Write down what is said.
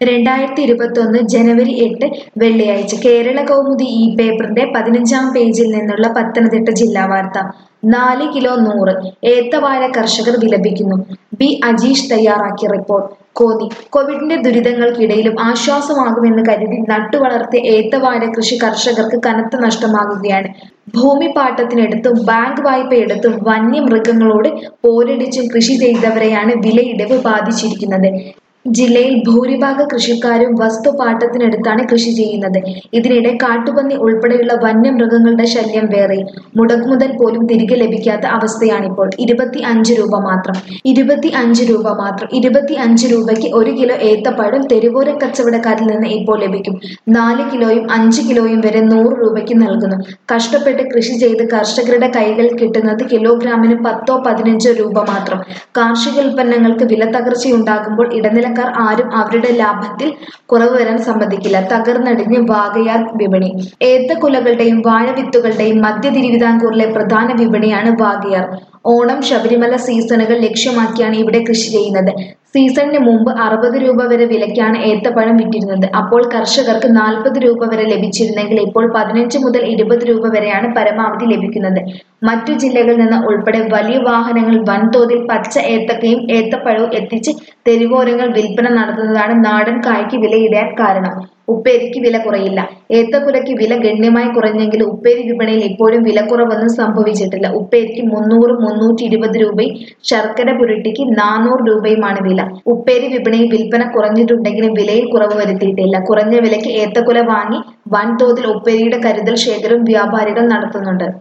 രണ്ടായിരത്തി ഇരുപത്തൊന്ന് ജനുവരി എട്ട് വെള്ളിയാഴ്ച കേരള കൗമുദി ഈ പേപ്പറിന്റെ പതിനഞ്ചാം പേജിൽ നിന്നുള്ള പത്തനംതിട്ട ജില്ലാ വാർത്ത നാല് കിലോ നൂറ് ഏത്തവാഴ കർഷകർ വിലപിക്കുന്നു ബി അജീഷ് തയ്യാറാക്കിയ റിപ്പോർട്ട് കോന്നി കോവിഡിന്റെ ദുരിതങ്ങൾക്കിടയിലും ആശ്വാസമാകുമെന്ന് കരുതി നട്ടുവളർത്തിയ ഏത്തവാഴ കൃഷി കർഷകർക്ക് കനത്ത നഷ്ടമാകുകയാണ് ഭൂമി പാട്ടത്തിനെടുത്തും ബാങ്ക് വായ്പയെടുത്തും വന്യമൃഗങ്ങളോട് പോരടിച്ചും കൃഷി ചെയ്തവരെയാണ് വിലയിടിവ് ബാധിച്ചിരിക്കുന്നത് ജില്ലയിൽ ഭൂരിഭാഗ കൃഷിക്കാരും വസ്തുപാട്ടത്തിനടുത്താണ് കൃഷി ചെയ്യുന്നത് ഇതിനിടെ കാട്ടുപന്നി ഉൾപ്പെടെയുള്ള വന്യമൃഗങ്ങളുടെ ശല്യം വേറെ മുടക്കുമുതൽ പോലും തിരികെ ലഭിക്കാത്ത അവസ്ഥയാണിപ്പോൾ ഇരുപത്തി അഞ്ച് രൂപ മാത്രം ഇരുപത്തി അഞ്ച് രൂപ മാത്രം ഇരുപത്തി അഞ്ച് രൂപയ്ക്ക് ഒരു കിലോ ഏത്തപ്പഴം തെരുവോര കച്ചവടക്കാരിൽ നിന്ന് ഇപ്പോൾ ലഭിക്കും നാല് കിലോയും അഞ്ച് കിലോയും വരെ നൂറ് രൂപയ്ക്ക് നൽകുന്നു കഷ്ടപ്പെട്ട് കൃഷി ചെയ്ത് കർഷകരുടെ കൈകളിൽ കിട്ടുന്നത് കിലോഗ്രാമിന് പത്തോ പതിനഞ്ചോ രൂപ മാത്രം കാർഷിക ഉൽപ്പന്നങ്ങൾക്ക് വില തകർച്ചയുണ്ടാകുമ്പോൾ ഇടനിലക്കാർ ആരും അവരുടെ ലാഭത്തിൽ കുറവ് വരാൻ സമ്മതിക്കില്ല തകർന്നടിഞ്ഞ് വാകയാർ വിപണി ഏത്തക്കുലകളുടെയും വാഴവിത്തുകളുടെയും മധ്യ തിരുവിതാംകൂറിലെ പ്രധാന വിപണിയാണ് വാകയാർ ഓണം ശബരിമല സീസണുകൾ ലക്ഷ്യമാക്കിയാണ് ഇവിടെ കൃഷി ചെയ്യുന്നത് സീസണിന് മുമ്പ് അറുപത് രൂപ വരെ വിലയ്ക്കാണ് ഏത്തപ്പഴം വിറ്റിരുന്നത് അപ്പോൾ കർഷകർക്ക് നാൽപ്പത് രൂപ വരെ ലഭിച്ചിരുന്നെങ്കിൽ ഇപ്പോൾ പതിനഞ്ച് മുതൽ ഇരുപത് രൂപ വരെയാണ് പരമാവധി ലഭിക്കുന്നത് മറ്റു ജില്ലകളിൽ നിന്ന് ഉൾപ്പെടെ വലിയ വാഹനങ്ങൾ വൻതോതിൽ പച്ച ഏത്തക്കയും ഏത്തപ്പഴവും എത്തിച്ച് തെരുവോരങ്ങൾ വിൽപ്പന നടത്തുന്നതാണ് നാടൻ കായ്ക്ക് വിലയിടാൻ കാരണം ഉപ്പേരിക്ക് വില കുറയില്ല ഏത്തക്കുലയ്ക്ക് വില ഗണ്യമായി കുറഞ്ഞെങ്കിലും ഉപ്പേരി വിപണിയിൽ ഇപ്പോഴും വിലക്കുറവൊന്നും സംഭവിച്ചിട്ടില്ല ഉപ്പേരിക്ക് മുന്നൂറ് മുന്നൂറ്റി ഇരുപത് രൂപയും ശർക്കര പുരട്ടിക്ക് നാനൂറ് രൂപയുമാണ് വില ഉപ്പേരി വിപണിയിൽ വിൽപ്പന കുറഞ്ഞിട്ടുണ്ടെങ്കിലും വിലയിൽ കുറവ് വരുത്തിയിട്ടില്ല കുറഞ്ഞ വിലയ്ക്ക് ഏത്തക്കുല വാങ്ങി വൻതോതിൽ ഉപ്പേരിയുടെ കരുതൽ ശേഖരം വ്യാപാരികൾ നടത്തുന്നുണ്ട്